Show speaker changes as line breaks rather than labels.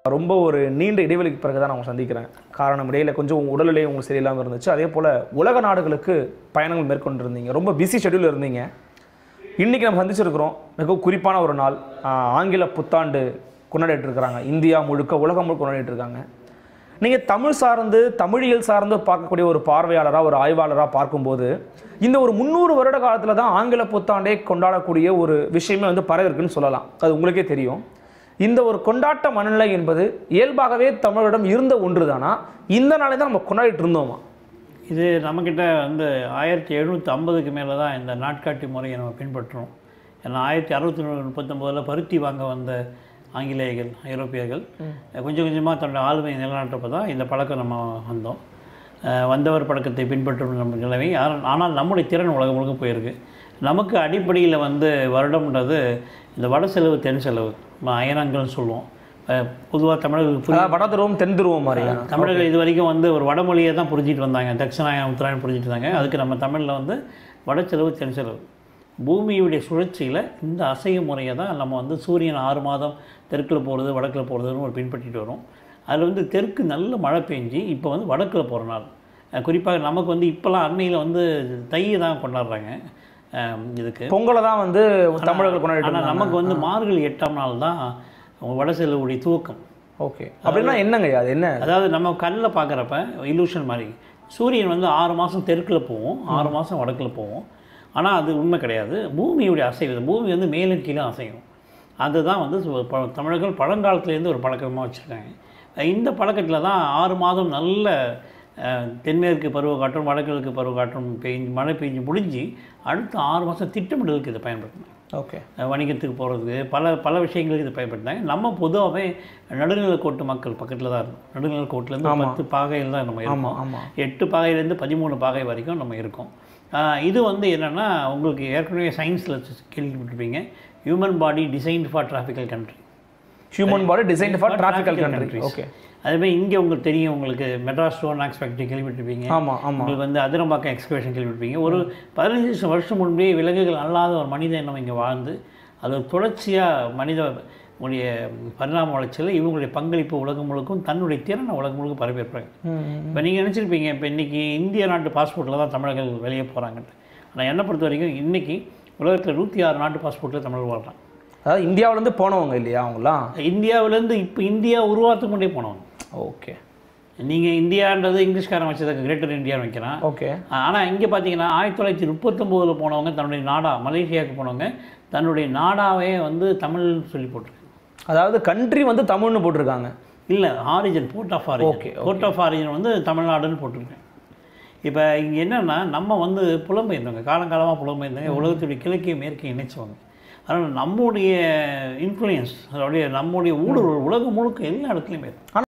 ரொம்ப ஒரு நீண்ட இடைவெளிக்கு பிறகு தான் நான் உங்களை சந்திக்கிறேன் காரணம் இடையில கொஞ்சம் உடல்நிலை உங்களுக்கு சரியில்லாமல் இருந்துச்சு அதே போல் உலக நாடுகளுக்கு பயணங்கள் மேற்கொண்டிருந்தீங்க ரொம்ப பிஸி ஷெட்யூல் இருந்தீங்க இன்றைக்கி நம்ம சந்திச்சிருக்கிறோம் மிக குறிப்பான ஒரு நாள் ஆஹ், ஆங்கில புத்தாண்டு கொண்டாடிட்டு இருக்கிறாங்க இந்தியா முழுக்க உலகம் முழுக்க கொண்டாடிட்டு இருக்காங்க நீங்கள் தமிழ் சார்ந்து தமிழியல் சார்ந்து பார்க்கக்கூடிய ஒரு பார்வையாளராக ஒரு ஆய்வாளராக பார்க்கும்போது இந்த ஒரு முந்நூறு வருட காலத்தில் தான் ஆங்கில புத்தாண்டை கொண்டாடக்கூடிய ஒரு விஷயமே வந்து பரவிருக்குன்னு சொல்லலாம் அது உங்களுக்கே தெரியும் இந்த ஒரு கொண்டாட்ட மனநிலை என்பது இயல்பாகவே தமிழரிடம் இருந்த ஒன்று தானா இந்த நாளை தான் நம்ம கொண்டாடிட்டு இருந்தோமா
இது நம்மக்கிட்ட வந்து ஆயிரத்தி எழுநூற்றி ஐம்பதுக்கு மேலே தான் இந்த நாட்காட்டி முறையை நம்ம பின்பற்றுறோம் ஏன்னா ஆயிரத்தி அறுபத்தி முப்பத்தொம்போதில் பருத்தி வாங்க வந்த ஆங்கிலேயர்கள் ஐரோப்பியர்கள் கொஞ்சம் கொஞ்சமாக தன்னோட ஆளுமையை நிலநாட்டப்போ தான் இந்த பழக்கம் நம்ம வந்தோம் அஹ் வந்தவர் பழக்கத்தை பின்பற்றும் நம்ம நிலைமை ஆனா- ஆனால் நம்முடைய திறன் உலகம் முழுக்க போயிருக்கு நமக்கு அடிப்படையில் வந்து வருடம்ன்றது இந்த வட செலவு தென் செலவு நம்ம அயனங்கள்னு சொல்லுவோம் பொதுவாக தமிழர்களுக்கு புரிய
அதாவது வட துருவம் தென் துருவம் மாதிரியா
தமிழர்கள் இது வரைக்கும் வந்து ஒரு வடமொழியை தான் புரிஞ்சிட்டு வந்தாங்க தட்சிணாயனம் உத்தராயணம் புரிஞ்சிட்டு இருந்தாங்க அதுக்கு நம்ம தமிழில் வந்து வடச்செலவு தென்செலவு பூமியுடைய சுழற்சியில் இந்த அசைய முறையை தான் நம்ம வந்து சூரியன் ஆறு மாதம் தெற்கில் போகிறது வடக்கில் போகிறதுன்னு ஒரு பின்பற்றிட்டு வரோம் அதில் வந்து தெற்கு நல்ல மழை பெஞ்சு இப்போ வந்து வடக்கில் போகிற நாள் அஹ் குறிப்பாக நமக்கு வந்து இப்போல்லாம் அண்மையில் வந்து தையை தான் கொண்டாடுறாங்க அஹ் இதுக்கு
பொங்கலை தான் வந்து தமிழர்கள் கொண்டாடிட்டு
ஆனால்
இருந்தாங்க
நமக்கு வந்து மார்கழி எட்டாம் நாள் தான் வடசெலவுடைய துவக்கம்
ஓகே அப்படின்னா என்னங்கய்யா அது என்ன
அதாவது நம்ம கண்ணில் பார்க்குறப்ப illusion மாதிரி சூரியன் வந்து ஆறு மாதம் தெற்கில் போகும் ஆறு மாதம் வடக்கில் போகும் ஆனால் அது உண்மை கிடையாது பூமியுடைய அசைவு பூமி வந்து மேலும் கீழே அசையும் அதுதான் வந்து சு- ப- தமிழர்கள் பழங்காலத்துலேருந்து ஒரு பழக்கமாக வச்சுருக்காங்க இந்த பழக்கத்தில் தான் ஆறு மாதம் நல்ல அஹ், தென்மேற்கு பருவக்காற்றும் வடகிழக்கு பருவக்காற்றும் பெய்ஞ்சு மழை பெஞ்சு முடிஞ்சு அடுத்த ஆறு மாதம் திட்டமிடலுக்கு இதை பயன்படுத்தினாங்க
ஓகே
அஹ் வணிகத்துக்கு போகிறதுக்கு பல பல விஷயங்களுக்கு இது பயன்படுத்தாங்க நம்ம பொதுவாகவே நடுநிலக்கோட்டு மக்கள் பக்கத்தில் தான் இருக்கும் நடுநிலக்கோட்டிலேருந்து பத்து பாகையில் தான் நம்ம இருக்கோம்
ஆமா
எட்டு பாகையிலேருந்து பதிமூணு பாகை வரைக்கும் நம்ம இருக்கோம் அஹ் இது வந்து என்னென்னா உங்களுக்கு ஏற்கனவே சயின்ஸில் கேள்விப்பட்டிருப்பீங்க human body designed for tropical country
human body design for tropical country
countries.
Okay
அதுமாதிரி இங்கே உங்களுக்கு தெரியும் உங்களுக்கு மெட்ராஸ் ஸ்டோன் ஆக்ஸ் ஃபேக்ட்ரி கேள்விப்பட்டிருப்பீங்க
ஆமா ஆமா
உங்களுக்கு வந்து அதிரம்பாக்கம் எக்ஸ்கவேஷன் கேள்விப்பட்டிருப்பீங்க ஒரு பதினஞ்சு வருஷம் முன்பே விலங்குகள் அல்லாத ஒரு மனித இனம் இங்கே வாழ்ந்து அது ஒரு தொடர்ச்சியாக மனித உடைய பரிணாம வளர்ச்சியில் இவங்களுடைய பங்களிப்பு உலகம் முழுக்கும் தன்னுடைய திறனை உலகம் முழுக்க பரப்பியிருப்பாங்க இப்போ நீங்கள் நினச்சிருப்பீங்க இப்போ இன்றைக்கி இந்திய நாட்டு பாஸ்போர்ட்டில் தான் தமிழர்கள் வெளியே போகிறாங்கன்ட்டு ஆனால் என்னை பொறுத்த வரைக்கும் இன்றைக்கி உலகத்தில் நூற்றி ஆறு நாட்டு பாஸ்போர்ட்டில் தமிழர் வாழ்றாங்க
அதாவது இந்தியாவிலேருந்து போனவங்க இல்லையா அவங்களாம்
இந்தியாவிலேருந்து இப்போ இந்தியா உருவாக்கத்து கொண்டே போனவங்க
ஓகே
நீங்கள் இந்தியான்றது இங்கிலீஷ்காரன் வச்சதுக்கு கிரேட்டர் இந்தியான்னு வைக்கிறான்
ஓகே
ஆனால் இங்கே பார்த்தீங்கன்னா ஆயிரத்தி தொள்ளாயிரத்தி முப்பத்தொம்போதில் போனவங்க தன்னுடைய நாடா மலேசியாவுக்கு போனவங்க தன்னுடைய நாடாவே வந்து தமிழ்னு சொல்லி போட்டிருக்காங்க
அதாவது கண்ட்ரி வந்து தமிழ்னு போட்டிருக்காங்க
இல்லை origin port of
Okay,
origin port of origin வந்து தமிழ்நாடுன்னு போட்டிருக்கேன் இப்போ இங்கே என்னென்னா நம்ம வந்து புலம்பெயர்ந்தவங்க காலங்காலமாக புலம்பெயர்ந்தவங்க உலகத்துடைய கிழக்கே மேற்கே இணைச்சவங்க அதனால் நம்முடைய இன்ஃப்ளூயன்ஸ் அதோடைய நம்முடைய ஊடுருவல் உலகம் முழுக்க எல்லா இடத்துலையுமே இருக்கு.